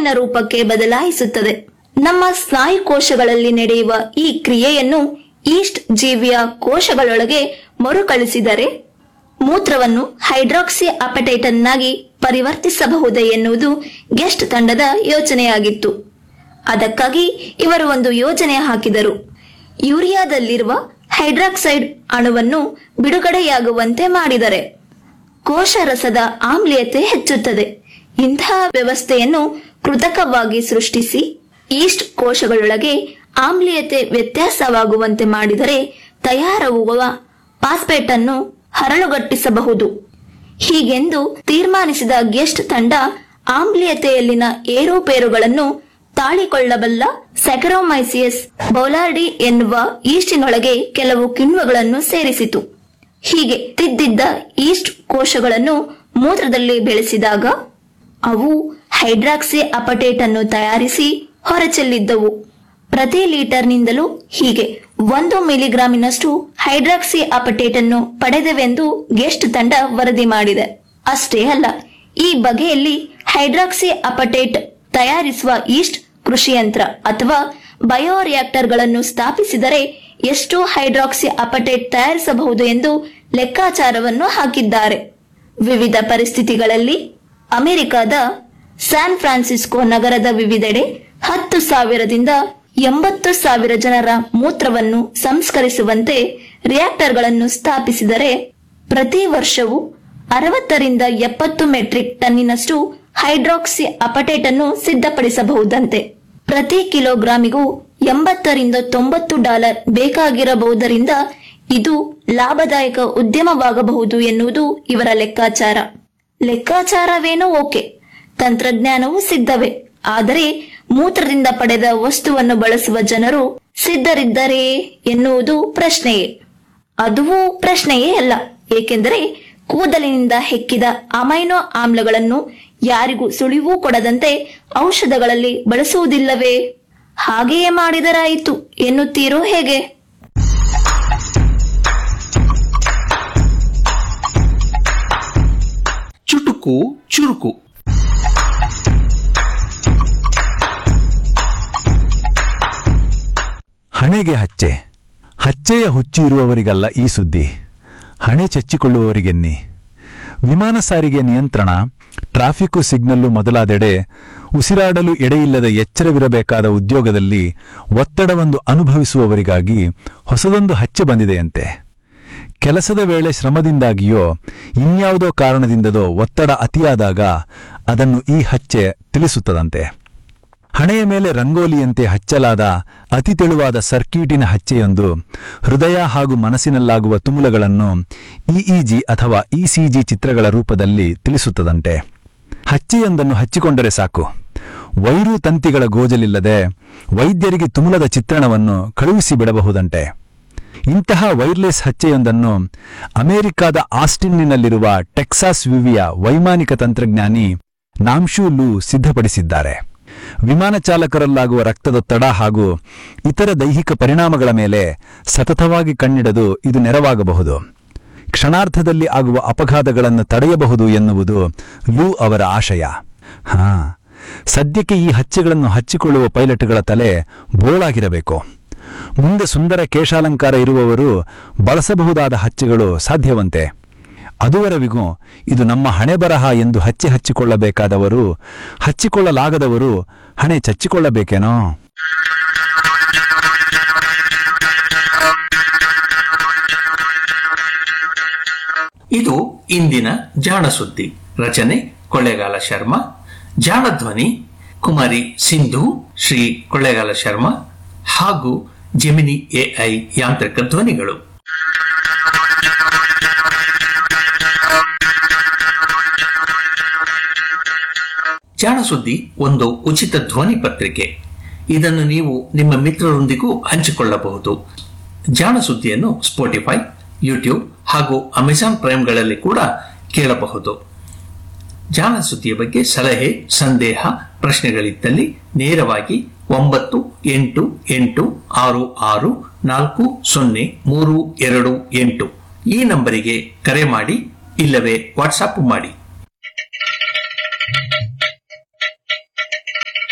ರಸಾಯನ ರೂಪಕ್ಕೆ ಬದಲಾಯಿಸುತ್ತದೆ ನಮ್ಮ ಸ್ನಾಯು ಕೋಶಗಳಲ್ಲಿ ನಡೆಯುವ ಈ ಕ್ರಿಯೆಯನ್ನು ಈಸ್ಟ್ ಜೀವಿಯ ಕೋಶಗಳೊಳಗೆ ಮರುಕಳಿಸಿದರೆ ಮೂತ್ರವನ್ನು ಹೈಡ್ರಾಕ್ಸಿ ಅಪಟೈಟನ್ನಾಗಿ ಪರಿವರ್ತಿಸಬಹುದೇ ಎನ್ನುವುದು ಗೆಸ್ಟ್ ತಂಡದ ಯೋಚನೆಯಾಗಿತ್ತು ಅದಕ್ಕಾಗಿ ಇವರು ಒಂದು ಯೋಜನೆ ಹಾಕಿದರು ಯೂರಿಯಾದಲ್ಲಿರುವ ಹೈಡ್ರಾಕ್ಸೈಡ್ ಅಣುವನ್ನು ಬಿಡುಗಡೆಯಾಗುವಂತೆ ಮಾಡಿದರೆ ಕೋಶರಸದ ಆಮ್ಲೀಯತೆ ಹೆಚ್ಚುತ್ತದೆ ಇಂತಹ ವ್ಯವಸ್ಥೆಯನ್ನು ಕೃತಕವಾಗಿ ಸೃಷ್ಟಿಸಿ ಈಸ್ಟ್ ಕೋಶಗಳೊಳಗೆ ಆಮ್ಲೀಯತೆ ವ್ಯತ್ಯಾಸವಾಗುವಂತೆ ಮಾಡಿದರೆ ತಯಾರಾಗುವ ಪಾಸ್ಪೇಟ್ ಅನ್ನು ಹರಳುಗಟ್ಟಿಸಬಹುದು ಹೀಗೆಂದು ತೀರ್ಮಾನಿಸಿದ ಗೆಸ್ಟ್ ತಂಡ ಆಮ್ಲೀಯತೆಯಲ್ಲಿನ ಏರುಪೇರುಗಳನ್ನು ತಾಳಿಕೊಳ್ಳಬಲ್ಲ ಸೆಕರೋಮೈಸಿಯಸ್ ಬೌಲಾರ್ಡಿ ಎನ್ನುವ ಈಸ್ಟಿನೊಳಗೆ ಕೆಲವು ಕಿಣ್ವಗಳನ್ನು ಸೇರಿಸಿತು ಹೀಗೆ ತಿದ್ದಿದ್ದ ಈಸ್ಟ್ ಕೋಶಗಳನ್ನು ಮೂತ್ರದಲ್ಲಿ ಬೆಳೆಸಿದಾಗ ಅವು ಹೈಡ್ರಾಕ್ಸಿ ಅಪಟೇಟ್ ಅನ್ನು ತಯಾರಿಸಿ ಹೊರಚೆಲ್ಲಿದ್ದವು ಪ್ರತಿ ಲೀಟರ್ನಿಂದಲೂ ಹೀಗೆ ಒಂದು ಮಿಲಿಗ್ರಾಮಿನಷ್ಟು ಹೈಡ್ರಾಕ್ಸಿ ಅಪಟೇಟ್ ಅನ್ನು ಪಡೆದವೆಂದು ಗೆಸ್ಟ್ ತಂಡ ವರದಿ ಮಾಡಿದೆ ಅಷ್ಟೇ ಅಲ್ಲ ಈ ಬಗೆಯಲ್ಲಿ ಹೈಡ್ರಾಕ್ಸಿ ಅಪಟೇಟ್ ತಯಾರಿಸುವ ಈಸ್ಟ್ ಕೃಷಿಯಂತ್ರ ಅಥವಾ ಬಯೋರಿಯಾಕ್ಟರ್ಗಳನ್ನು ಸ್ಥಾಪಿಸಿದರೆ ಎಷ್ಟು ಹೈಡ್ರಾಕ್ಸಿ ಅಪಟೇಟ್ ತಯಾರಿಸಬಹುದು ಎಂದು ಲೆಕ್ಕಾಚಾರವನ್ನು ಹಾಕಿದ್ದಾರೆ ವಿವಿಧ ಪರಿಸ್ಥಿತಿಗಳಲ್ಲಿ ಅಮೆರಿಕದ ಸ್ಯಾನ್ ಫ್ರಾನ್ಸಿಸ್ಕೋ ನಗರದ ವಿವಿಧೆಡೆ ಹತ್ತು ಸಾವಿರದಿಂದ ಎಂಬತ್ತು ಸಾವಿರ ಜನರ ಮೂತ್ರವನ್ನು ಸಂಸ್ಕರಿಸುವಂತೆ ರಿಯಾಕ್ಟರ್ಗಳನ್ನು ಸ್ಥಾಪಿಸಿದರೆ ಪ್ರತಿ ವರ್ಷವೂ ಅರವತ್ತರಿಂದ ಎಪ್ಪತ್ತು ಮೆಟ್ರಿಕ್ ಟನ್ನಿನಷ್ಟು ಹೈಡ್ರಾಕ್ಸಿ ಅಪಟೇಟ್ ಅನ್ನು ಸಿದ್ಧಪಡಿಸಬಹುದಂತೆ ಪ್ರತಿ ಕಿಲೋಗ್ರಾಮಿಗೂ ಎಂಬತ್ತರಿಂದ ತೊಂಬತ್ತು ಡಾಲರ್ ಬೇಕಾಗಿರಬಹುದರಿಂದ ಇದು ಲಾಭದಾಯಕ ಉದ್ಯಮವಾಗಬಹುದು ಎನ್ನುವುದು ಇವರ ಲೆಕ್ಕಾಚಾರ ಲೆಕ್ಕಾಚಾರವೇನೋ ಓಕೆ ತಂತ್ರಜ್ಞಾನವೂ ಸಿದ್ಧವೇ ಆದರೆ ಮೂತ್ರದಿಂದ ಪಡೆದ ವಸ್ತುವನ್ನು ಬಳಸುವ ಜನರು ಸಿದ್ಧರಿದ್ದರೇ ಎನ್ನುವುದು ಪ್ರಶ್ನೆಯೇ ಅದುವೂ ಪ್ರಶ್ನೆಯೇ ಅಲ್ಲ ಏಕೆಂದರೆ ಕೂದಲಿನಿಂದ ಹೆಕ್ಕಿದ ಅಮೈನೋ ಆಮ್ಲಗಳನ್ನು ಯಾರಿಗೂ ಸುಳಿವೂ ಕೊಡದಂತೆ ಔಷಧಗಳಲ್ಲಿ ಬಳಸುವುದಿಲ್ಲವೇ ಹಾಗೆಯೇ ಮಾಡಿದರಾಯಿತು ಎನ್ನುತ್ತೀರೋ ಹೇಗೆ ಚುಟುಕು ಚುರುಕು ಹಣೆಗೆ ಹಚ್ಚೆ ಹಚ್ಚೆಯ ಹುಚ್ಚು ಇರುವವರಿಗಲ್ಲ ಈ ಸುದ್ದಿ ಹಣೆ ಚಚ್ಚಿಕೊಳ್ಳುವವರಿಗೆನ್ನಿ ವಿಮಾನ ಸಾರಿಗೆ ನಿಯಂತ್ರಣ ಟ್ರಾಫಿಕ್ಕು ಸಿಗ್ನಲ್ಲು ಮೊದಲಾದೆಡೆ ಉಸಿರಾಡಲು ಎಡೆಯಿಲ್ಲದ ಎಚ್ಚರವಿರಬೇಕಾದ ಉದ್ಯೋಗದಲ್ಲಿ ಒತ್ತಡವನ್ನು ಅನುಭವಿಸುವವರಿಗಾಗಿ ಹೊಸದೊಂದು ಹಚ್ಚೆ ಬಂದಿದೆಯಂತೆ ಕೆಲಸದ ವೇಳೆ ಶ್ರಮದಿಂದಾಗಿಯೋ ಇನ್ಯಾವುದೋ ಕಾರಣದಿಂದದೋ ಒತ್ತಡ ಅತಿಯಾದಾಗ ಅದನ್ನು ಈ ಹಚ್ಚೆ ತಿಳಿಸುತ್ತದಂತೆ ಹಣೆಯ ಮೇಲೆ ರಂಗೋಲಿಯಂತೆ ಹಚ್ಚಲಾದ ಅತಿ ತೆಳುವಾದ ಸರ್ಕ್ಯೂಟಿನ ಹಚ್ಚೆಯೊಂದು ಹೃದಯ ಹಾಗೂ ಮನಸ್ಸಿನಲ್ಲಾಗುವ ತುಮುಲಗಳನ್ನು ಇಇಜಿ ಅಥವಾ ಇಸಿಜಿ ಚಿತ್ರಗಳ ರೂಪದಲ್ಲಿ ತಿಳಿಸುತ್ತದಂತೆ ಹಚ್ಚೆಯೊಂದನ್ನು ಹಚ್ಚಿಕೊಂಡರೆ ಸಾಕು ವೈರು ತಂತಿಗಳ ಗೋಜಲಿಲ್ಲದೆ ವೈದ್ಯರಿಗೆ ತುಮುಲದ ಚಿತ್ರಣವನ್ನು ಕಳುಹಿಸಿ ಬಿಡಬಹುದಂತೆ ಇಂತಹ ವೈರ್ಲೆಸ್ ಹಚ್ಚೆಯೊಂದನ್ನು ಅಮೆರಿಕಾದ ಆಸ್ಟಿನ್ನಿನಲ್ಲಿರುವ ಟೆಕ್ಸಾಸ್ ವಿವಿಯ ವೈಮಾನಿಕ ತಂತ್ರಜ್ಞಾನಿ ನಾಮ್ಶೂ ಲೂ ಸಿದ್ಧಪಡಿಸಿದ್ದಾರೆ ವಿಮಾನ ಚಾಲಕರಲ್ಲಾಗುವ ರಕ್ತದೊತ್ತಡ ಹಾಗೂ ಇತರ ದೈಹಿಕ ಪರಿಣಾಮಗಳ ಮೇಲೆ ಸತತವಾಗಿ ಕಣ್ಣಿಡದು ಇದು ನೆರವಾಗಬಹುದು ಕ್ಷಣಾರ್ಧದಲ್ಲಿ ಆಗುವ ಅಪಘಾತಗಳನ್ನು ತಡೆಯಬಹುದು ಎನ್ನುವುದು ಲೂ ಅವರ ಆಶಯ ಹಾ ಸದ್ಯಕ್ಕೆ ಈ ಹಚ್ಚೆಗಳನ್ನು ಹಚ್ಚಿಕೊಳ್ಳುವ ಪೈಲಟ್ಗಳ ತಲೆ ಬೋಳಾಗಿರಬೇಕು ಮುಂದೆ ಸುಂದರ ಕೇಶಾಲಂಕಾರ ಇರುವವರು ಬಳಸಬಹುದಾದ ಹಚ್ಚೆಗಳು ಸಾಧ್ಯವಂತೆ ಅದುವರೆವಿಗೂ ಇದು ನಮ್ಮ ಹಣೆ ಬರಹ ಎಂದು ಹಚ್ಚಿ ಹಚ್ಚಿಕೊಳ್ಳಬೇಕಾದವರು ಹಚ್ಚಿಕೊಳ್ಳಲಾಗದವರು ಹಣೆ ಚಚ್ಚಿಕೊಳ್ಳಬೇಕೇನೋ ಇದು ಇಂದಿನ ಜಾಣ ಸುದ್ದಿ ರಚನೆ ಕೊಳ್ಳೇಗಾಲ ಶರ್ಮಾ ಜಾಣ ಧ್ವನಿ ಕುಮಾರಿ ಸಿಂಧು ಶ್ರೀ ಕೊಳ್ಳೇಗಾಲ ಶರ್ಮಾ ಹಾಗೂ ಜೆಮಿನಿ ಎಐ ಯಾಂತ್ರಿಕ ಧ್ವನಿಗಳು ಜಾಣ ಸುದ್ದಿ ಒಂದು ಉಚಿತ ಧ್ವನಿ ಪತ್ರಿಕೆ ಇದನ್ನು ನೀವು ನಿಮ್ಮ ಮಿತ್ರರೊಂದಿಗೂ ಹಂಚಿಕೊಳ್ಳಬಹುದು ಜಾಣ ಸುದ್ದಿಯನ್ನು ಸ್ಪೋಟಿಫೈ ಯೂಟ್ಯೂಬ್ ಹಾಗೂ ಅಮೆಜಾನ್ ಪ್ರೈಮ್ಗಳಲ್ಲಿ ಕೂಡ ಕೇಳಬಹುದು ಜಾಣ ಸುದ್ದಿಯ ಬಗ್ಗೆ ಸಲಹೆ ಸಂದೇಹ ಪ್ರಶ್ನೆಗಳಿದ್ದಲ್ಲಿ ನೇರವಾಗಿ ಒಂಬತ್ತು ಎಂಟು ಎಂಟು ಆರು ಆರು ನಾಲ್ಕು ಸೊನ್ನೆ ಮೂರು ಎರಡು ಎಂಟು ಈ ನಂಬರಿಗೆ ಕರೆ ಮಾಡಿ ಇಲ್ಲವೇ ವಾಟ್ಸಾಪ್ ಮಾಡಿ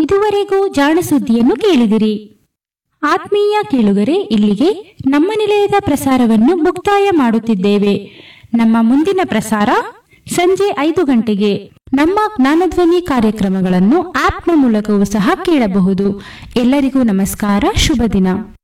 ಇದುವರೆಗೂ ಜಾಣ ಸುದ್ದಿಯನ್ನು ಕೇಳಿದಿರಿ ಆತ್ಮೀಯ ಕೇಳುಗರೆ ಇಲ್ಲಿಗೆ ನಮ್ಮ ನಿಲಯದ ಪ್ರಸಾರವನ್ನು ಮುಕ್ತಾಯ ಮಾಡುತ್ತಿದ್ದೇವೆ ನಮ್ಮ ಮುಂದಿನ ಪ್ರಸಾರ ಸಂಜೆ ಐದು ಗಂಟೆಗೆ ನಮ್ಮ ಜ್ಞಾನಧ್ವನಿ ಕಾರ್ಯಕ್ರಮಗಳನ್ನು ಆಪ್ನ ಮೂಲಕವೂ ಸಹ ಕೇಳಬಹುದು ಎಲ್ಲರಿಗೂ ನಮಸ್ಕಾರ ಶುಭ ದಿನ